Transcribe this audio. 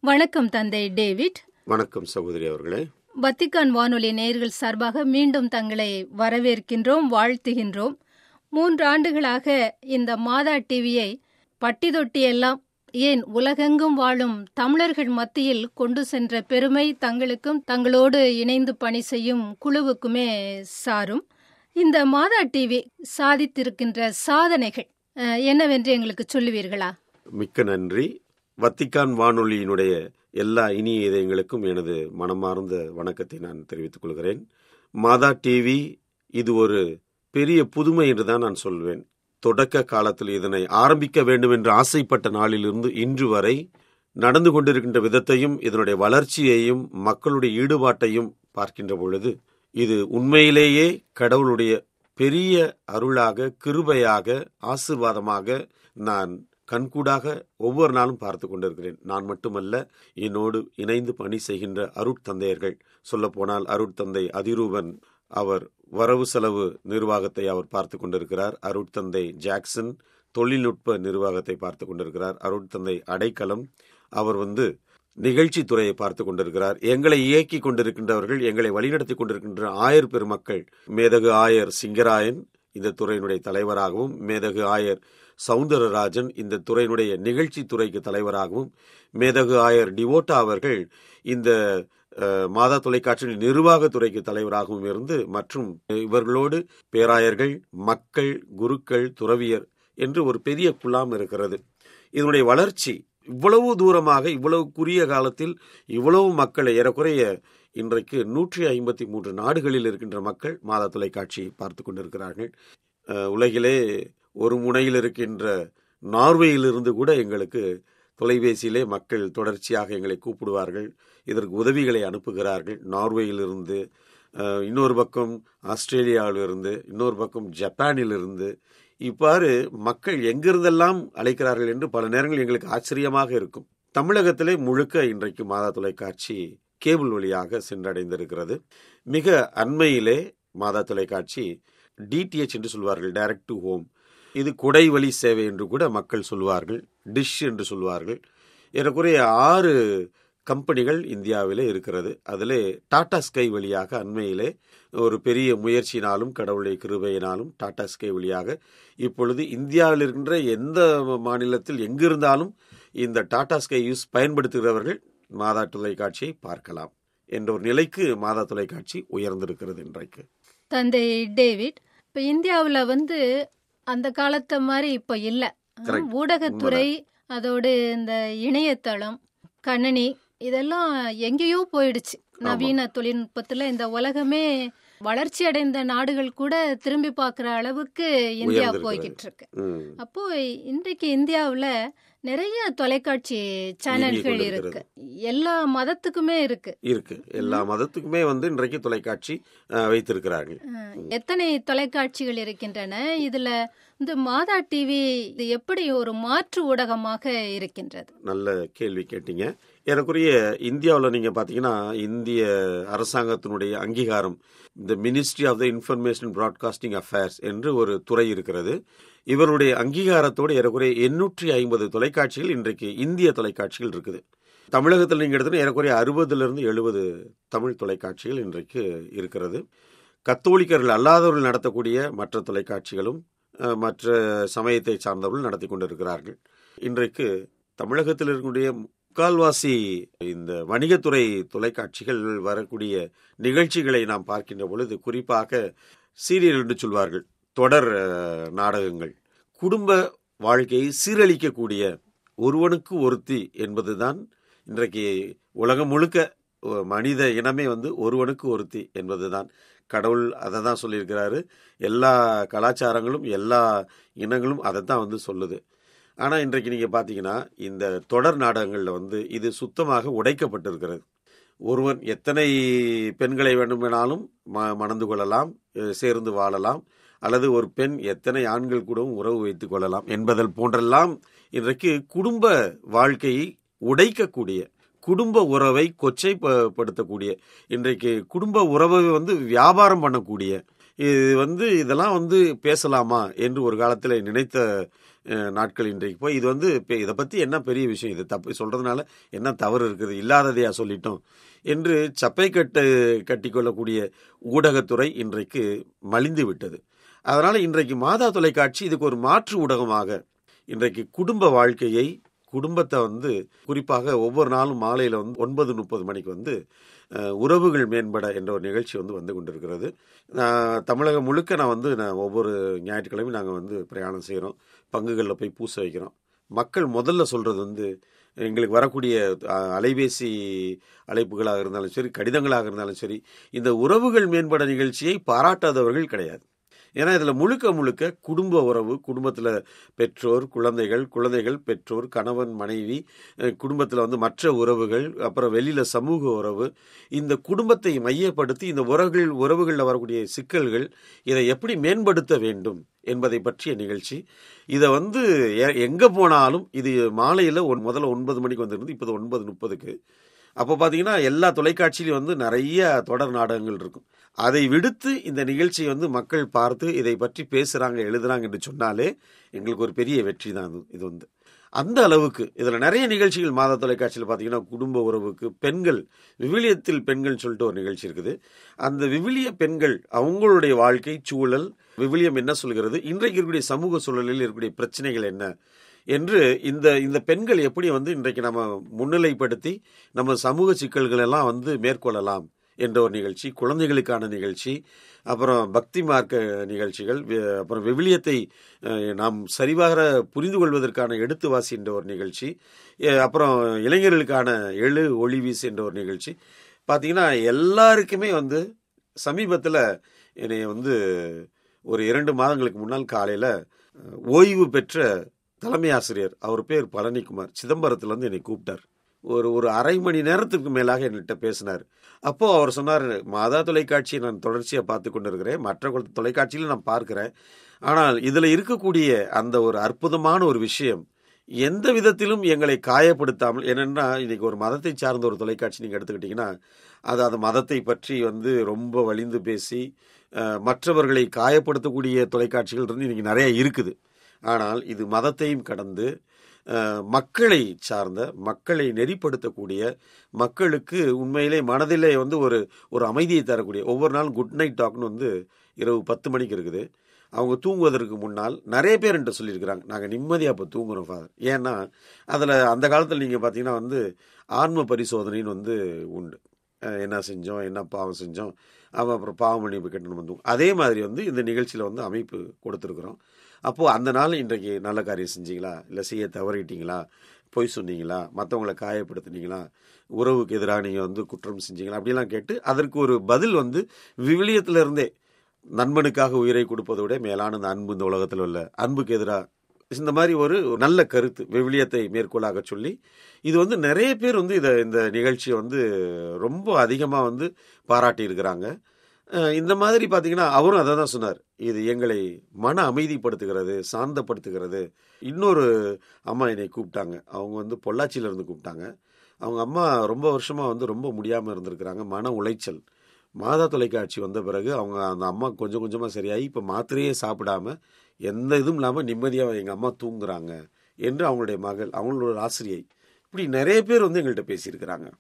வணக்கம் தந்தை டேவிட் வணக்கம் சகோதரி அவர்களே வத்திக்கான் வானொலி நேயர்கள் சார்பாக மீண்டும் தங்களை வரவேற்கின்றோம் வாழ்த்துகின்றோம் மூன்று ஆண்டுகளாக இந்த மாதா டிவியை பட்டி தொட்டி எல்லாம் ஏன் உலகெங்கும் வாழும் தமிழர்கள் மத்தியில் கொண்டு சென்ற பெருமை தங்களுக்கும் தங்களோடு இணைந்து பணி செய்யும் குழுவுக்குமே சாரும் இந்த மாதா டிவி சாதித்திருக்கின்ற சாதனைகள் அஹ், என்னவென்று எங்களுக்கு சொல்லுவீர்களா மிக்க நன்றி வத்திக்கான் வானொலியினுடைய எல்லா இனிய இதயங்களுக்கும் எனது மனமார்ந்த வணக்கத்தை நான் தெரிவித்துக் கொள்கிறேன் மாதா டிவி இது ஒரு பெரிய புதுமை என்று தான் நான் சொல்வேன் தொடக்க காலத்தில் இதனை ஆரம்பிக்க வேண்டும் என்று ஆசைப்பட்ட நாளிலிருந்து இன்று வரை நடந்து கொண்டிருக்கின்ற விதத்தையும் இதனுடைய வளர்ச்சியையும் மக்களுடைய ஈடுபாட்டையும் பார்க்கின்ற பொழுது இது உண்மையிலேயே கடவுளுடைய பெரிய அருளாக கிருபையாக ஆசிர்வாதமாக நான் கண்கூடாக ஒவ்வொரு நாளும் பார்த்து கொண்டிருக்கிறேன் நான் மட்டுமல்ல என்னோடு இணைந்து பணி செய்கின்ற அருட்தந்தையர்கள் சொல்லப்போனால் அருட்தந்தை அதிரூபன் அவர் வரவு செலவு நிர்வாகத்தை அவர் பார்த்து கொண்டிருக்கிறார் அருட்தந்தை ஜாக்சன் தொழில்நுட்ப நிர்வாகத்தை பார்த்து கொண்டிருக்கிறார் அருட்தந்தை அடைக்கலம் அவர் வந்து நிகழ்ச்சி துறையை பார்த்து கொண்டிருக்கிறார் எங்களை இயக்கி கொண்டிருக்கின்றவர்கள் எங்களை வழிநடத்தி கொண்டிருக்கின்ற ஆயர் பெருமக்கள் மேதகு ஆயர் சிங்கராயன் இந்த துறையினுடைய தலைவராகவும் மேதகு ஆயர் சவுந்தரராஜன் இந்த துறையினுடைய நிகழ்ச்சி துறைக்கு தலைவராகவும் மேதகு ஆயர் டிவோட்டா அவர்கள் இந்த அஹ், மாதா தொலைக்காட்சியின் நிர்வாகத்துறைக்கு தலைவராகவும் இருந்து மற்றும் இவர்களோடு பேராயர்கள் மக்கள் குருக்கள் துறவியர் என்று ஒரு பெரிய குழாம் இருக்கிறது இதனுடைய வளர்ச்சி இவ்வளவு தூரமாக இவ்வளவு குறுகிய காலத்தில் இவ்வளவு மக்களை ஏறக்குறைய இன்றைக்கு நூற்றி ஐம்பத்தி மூன்று நாடுகளில் இருக்கின்ற மக்கள் மாதா தொலைக்காட்சி பார்த்து கொண்டிருக்கிறார்கள் அஹ், உலகிலே ஒரு முனையில் இருக்கின்ற நார்வேயிலிருந்து கூட எங்களுக்கு தொலைபேசியிலே மக்கள் தொடர்ச்சியாக எங்களை கூப்பிடுவார்கள் இதற்கு உதவிகளை அனுப்புகிறார்கள் நார்வேயிலிருந்து அஹ், இன்னொரு பக்கம் ஆஸ்திரேலியாவிலிருந்து இன்னொரு பக்கம் ஜப்பானிலிருந்து இவ்வாறு மக்கள் எங்கிருந்தெல்லாம் அழைக்கிறார்கள் என்று பல நேரங்கள் எங்களுக்கு ஆச்சரியமாக இருக்கும் தமிழகத்திலே முழுக்க இன்றைக்கு மாதா தொலைக்காட்சி கேபிள் வழியாக சென்றடைந்திருக்கிறது மிக அண்மையிலே மாதா தொலைக்காட்சி டிடிஎச் என்று சொல்வார்கள் டைரக்ட் டு ஹோம் இது குடை வழி சேவை என்று கூட மக்கள் சொல்வார்கள் டிஷ் என்று சொல்வார்கள் ஏறக்குறைய ஆறு கம்பெனிகள் இந்தியாவிலே இருக்கிறது அதிலே டாடா ஸ்கை வழியாக அண்மையிலே ஒரு பெரிய முயற்சியினாலும் கடவுளுடைய கிருபையினாலும் டாடா ஸ்கை வழியாக இப்பொழுது இந்தியாவில் இருக்கின்ற எந்த மாநிலத்தில் எங்கிருந்தாலும் இந்த டாடா ஸ்கை யூஸ் பயன்படுத்துகிறவர்கள் மாதா தொலைக்காட்சியை பார்க்கலாம் என்ற ஒரு நிலைக்கு மாதா தொலைக்காட்சி உயர்ந்திருக்கிறது இன்றைக்கு தந்தை டேவிட் இப்ப இந்தியாவுல வந்து அந்த காலத்து மாதிரி இப்ப இல்ல Correct. ஊடகத்துறை அதோடு இந்த இணையதளம் கணினி இதெல்லாம் எங்கேயோ போயிடுச்சு நவீன தொழில்நுட்பத்துல இந்த உலகமே வளர்ச்சி அடைந்த நாடுகள் கூட திரும்பி பார்க்கிற அளவுக்கு இந்தியா உயர்ந்திருக்கிறது. போய்கிட்டு இருக்கு ம். அப்போ இன்றைக்கு இந்தியாவுல நிறைய தொலைக்காட்சி சேனல்கள் இயங்கிக் இருக்கு எல்லா மதத்துக்குமே இருக்கு இருக்கு எல்லா மதத்துக்குமே வந்து இன்றைக்கு தொலைக்காட்சி அஹ், வைத்திருக்கிறார்கள் அஹ், எத்தனை தொலைக்காட்சிகள் இருக்கின்றன இதுல இந்த மாதா டிவி இது எப்படி ஒரு மாற்று ஊடகமாக இருக்கின்றது நல்ல கேள்வி கேட்டீங்க ஏறக்குறைய இந்தியாவில் நீங்க பாத்தீங்கன்னா இந்திய அரசாங்கத்தினுடைய அங்கீகாரம் இந்த ministry of the information broadcasting affairs என்று ஒரு துறை இருக்கிறது இவருடைய அங்கீகாரத்தோடு ஏறக்குறைய எண்ணூற்றி ஐம்பது தொலைக்காட்சிகள் இன்றைக்கு இந்திய தொலைக்காட்சிகள் இருக்குது தமிழகத்தில் நீங்க எடுத்தீங்கன்னா ஏறக்குறைய அறுபதுல இருந்து எழுபது தமிழ் தொலைக்காட்சிகள் இன்றைக்கு இருக்கிறது கத்தோலிக்கர்கள் அல்லாதவர்கள் நடத்தக்கூடிய மற்ற தொலைக்காட்சிகளும் அஹ், மற்ற சமயத்தை சார்ந்தவர்கள் நடத்தி கொண்டிருக்கிறார்கள் இன்றைக்கு தமிழகத்தில் இருக்கக்கூடிய முக்கால்வாசி இந்த வணிகத்துறை தொலைக்காட்சிகள் வரக்கூடிய நிகழ்ச்சிகளை நாம் பார்க்கின்ற பொழுது குறிப்பாக சீரியல் என்று சொல்வார்கள் தொடர் அஹ், நாடகங்கள் குடும்ப வாழ்க்கையை சீரழிக்கக்கூடிய ஒருவனுக்கு ஒருத்தி என்பதுதான் இன்றைக்கு உலகம் முழுக்க அஹ், மனித இனமே வந்து ஒருவனுக்கு ஒருத்தி என்பதுதான் கடவுள் அதை தான் சொல்லியிருக்கிறாரு எல்லா கலாச்சாரங்களும் எல்லா இனங்களும் அதை தான் வந்து சொல்லுது ஆனால் இன்றைக்கு நீங்கள் பார்த்தீங்கன்னா இந்த தொடர் நாடகங்களில் வந்து இது சுத்தமாக உடைக்கப்பட்டிருக்கிறது ஒருவன் எத்தனை பெண்களை வேண்டுமானாலும் ம மணந்து கொள்ளலாம் அஹ் சேர்ந்து வாழலாம் அல்லது ஒரு பெண் எத்தனை ஆண்கள் கூடவும் உறவு வைத்துக் கொள்ளலாம் என்பதல் போன்றெல்லாம் இன்றைக்கு குடும்ப வாழ்க்கையை உடைக்கக்கூடிய குடும்ப உறவை கொச்சைப்படுத்தக்கூடிய இன்றைக்கு குடும்ப உறவை வந்து வியாபாரம் பண்ணக்கூடிய இது வந்து இதெல்லாம் வந்து பேசலாமா என்று ஒரு காலத்தில் நினைத்த அஹ், நாட்கள் இன்றைக்கு போய் இது வந்து இப்ப இதை பற்றி என்ன பெரிய விஷயம் இது தப்பு சொல்றதுனால என்ன தவறு இருக்குது இல்லாததையா சொல்லிட்டோம் என்று சப்பை கட்டு கட்டிக்கொள்ளக்கூடிய ஊடகத்துறை இன்றைக்கு மலிந்து விட்டது அதனால இன்றைக்கு மாதா தொலைக்காட்சி இதுக்கு ஒரு மாற்று ஊடகமாக இன்றைக்கு குடும்ப வாழ்க்கையை குடும்பத்தை வந்து குறிப்பாக ஒவ்வொரு நாளும் மாலையில் வந்து ஒன்பது முப்பது மணிக்கு வந்து அஹ், உறவுகள் மேம்பட என்ற ஒரு நிகழ்ச்சி வந்து வந்து கொண்டிருக்கிறது நான் தமிழகம் முழுக்க நான் வந்து நான் ஒவ்வொரு ஞாயிற்றுக்கிழமையும் நாங்கள் வந்து பிரயாணம் செய்கிறோம் பங்குகளில் போய் பூச வைக்கிறோம் மக்கள் முதல்ல சொல்கிறது வந்து எங்களுக்கு வரக்கூடிய அஹ், அலைபேசி அழைப்புகளாக இருந்தாலும் சரி கடிதங்களாக இருந்தாலும் சரி இந்த உறவுகள் மேம்பட நிகழ்ச்சியை பாராட்டாதவர்கள் கிடையாது ஏன்னா இதில் முழுக்க முழுக்க குடும்ப உறவு குடும்பத்தில் பெற்றோர் குழந்தைகள் குழந்தைகள் பெற்றோர் கணவன் மனைவி குடும்பத்தில் வந்து மற்ற உறவுகள் அப்புறம் வெளியில் சமூக உறவு இந்த குடும்பத்தை மையப்படுத்தி இந்த உறவுகள் உறவுகளில் வரக்கூடிய சிக்கல்கள் இதை எப்படி மேம்படுத்த வேண்டும் என்பதை பற்றிய நிகழ்ச்சி இதை வந்து எ- எங்க போனாலும் இது மாலையில் முதல்ல ஒன்பது மணிக்கு வந்திருந்து இப்போது ஒன்பது முப்பதுக்கு அப்போ பார்த்தீங்கன்னா எல்லா தொலைக்காட்சியிலும் வந்து நிறைய தொடர் நாடகங்கள் இருக்கும் அதை விடுத்து இந்த நிகழ்ச்சியை வந்து மக்கள் பார்த்து இதை பற்றி பேசுறாங்க எழுதுறாங்க என்று சொன்னாலே எங்களுக்கு ஒரு பெரிய வெற்றி தான் இது இது வந்து அந்த அளவுக்கு இதில் நிறைய நிகழ்ச்சிகள் மாத தொலைக்காட்சியில் பார்த்தீங்கன்னா குடும்ப உறவுக்கு பெண்கள் விவிலியத்தில் பெண்கள் சொல்லிட்டு ஒரு நிகழ்ச்சி இருக்குது அந்த விவிலிய பெண்கள் அவங்களுடைய வாழ்க்கை சூழல் விவிலியம் என்ன சொல்கிறது இன்றைக்கு இருக்கக்கூடிய சமூக சூழலில் இருக்கக்கூடிய பிரச்சனைகள் என்ன என்று இந்த இந்த பெண்கள் எப்படி வந்து இன்றைக்கு நம்ம முன்னிலைப்படுத்தி நம்ம சமூக சிக்கல்கள் எல்லாம் வந்து மேற்கொள்ளலாம் என்ற ஒரு நிகழ்ச்சி குழந்தைகளுக்கான நிகழ்ச்சி அப்புறம் பக்தி மார்க்க நிகழ்ச்சிகள் வி- அப்புறம் விவிலியத்தை அஹ், நாம் சரிவர புரிந்து கொள்வதற்கான எடுத்து வாசி என்ற ஒரு நிகழ்ச்சி அஹ், அப்புறம் இளைஞர்களுக்கான எழு ஒளி வீசு என்ற ஒரு நிகழ்ச்சி பார்த்தீங்கன்னா எல்லாருக்குமே வந்து சமீபத்தில் என்னை வந்து ஒரு இரண்டு மாதங்களுக்கு முன்னால் காலையில் ஓய்வு பெற்ற தலைமை ஆசிரியர் அவர் பேர் பழனிக்குமார் சிதம்பரத்துலேருந்து என்னை கூப்பிட்டார் ஒரு ஒரு அரை மணி நேரத்துக்கு மேலாக என்கிட்ட பேசினார் அப்போ அவர் சொன்னார் மாதா தொலைக்காட்சியை நான் தொடர்ச்சியாக பார்த்து கொண்டிருக்கிறேன் மற்ற கொ- தொலைக்காட்சியிலும் நான் பார்க்கிறேன் ஆனால் இதில் இருக்கக்கூடிய அந்த ஒரு அற்புதமான ஒரு விஷயம் எந்த விதத்திலும் எங்களை காயப்படுத்தாமல் ஏனென்னா இன்னைக்கு ஒரு மதத்தை சார்ந்த ஒரு தொலைக்காட்சி நீங்கள் எடுத்துக்கிட்டிங்கன்னா அது அந்த மதத்தை பற்றி வந்து ரொம்ப வலிந்து பேசி அஹ், மற்றவர்களை காயப்படுத்தக்கூடிய தொலைக்காட்சிகள் இருந்து இன்னைக்கு நிறைய இருக்குது ஆனால் இது மதத்தையும் கடந்து அஹ், மக்களை சார்ந்த மக்களை நெறிப்படுத்தக்கூடிய மக்களுக்கு உண்மையிலே மனதிலே வந்து ஒரு ஒரு அமைதியை தரக்கூடிய ஒவ்வொரு நாளும் குட் நைட் டாக்னு வந்து இரவு பத்து மணிக்கு இருக்குது அவங்க தூங்குவதற்கு முன்னால் நிறைய பேர் என்கிட்ட சொல்லியிருக்கிறாங்க நாங்கள் நிம்மதியாக இப்போ தூங்குறோம் ஃபாதர் ஏன்னா அதில் அந்த காலத்தில் நீங்கள் பார்த்தீங்கன்னா வந்து ஆன்ம பரிசோதனைன்னு வந்து உண்டு அஹ் என்ன செஞ்சோம் என்ன பாவம் செஞ்சோம் அவன் அப்புறம் பாவம் மன்னிப்பு கட்டணும் வந்து அதே மாதிரி வந்து இந்த நிகழ்ச்சியில் வந்து அமைப்பு கொடுத்துருக்குறோம் அப்போது அந்த நாள் இன்றைக்கு நல்ல காரியம் செஞ்சீங்களா இல்லை செய்ய தவறிட்டீங்களா பொய் சொன்னீங்களா மற்றவங்களை காயப்படுத்துனீங்களா உறவுக்கு எதிராக நீங்கள் வந்து குற்றம் செஞ்சீங்களா அப்படிலாம் கேட்டு அதற்கு ஒரு பதில் வந்து விவிலியத்துல இருந்தே நண்பனுக்காக உயிரை கொடுப்பதை விட மேலான இந்த அன்பு இந்த உலகத்தில் உள்ள அன்புக்கு எதிராக இந்த மாதிரி ஒரு நல்ல கருத்து விவிலியத்தை மேற்கோளாக சொல்லி இது வந்து நிறைய பேர் வந்து இதை இந்த நிகழ்ச்சியை வந்து ரொம்ப அதிகமாக வந்து பாராட்டி இருக்கிறாங்க அஹ் இந்த மாதிரி பார்த்தீங்கன்னா அவரும் அதை தான் சொன்னார் இது எங்களை மன அமைதிப்படுத்துகிறது சாந்தப்படுத்துகிறது இன்னொரு அம்மா என்னை கூப்பிட்டாங்க அவங்க வந்து பொள்ளாச்சியில இருந்து கூப்பிட்டாங்க அவங்க அம்மா ரொம்ப வருஷமாக வந்து ரொம்ப முடியாமல் இருந்திருக்கிறாங்க மன உளைச்சல் மாதா தொலைக்காட்சி வந்த பிறகு அவங்க அந்த அம்மா கொஞ்சம் கொஞ்சமாக சரியாகி இப்போ மாத்திரையே சாப்பிடாம எந்த இதுவும் இல்லாமல் நிம்மதியாக எங்கள் அம்மா தூங்குறாங்க என்று அவங்களுடைய மகள் அவங்களோட ஆசிரியை இப்படி நிறைய பேர் வந்து எங்கள்கிட்ட பேசியிருக்கிறாங்க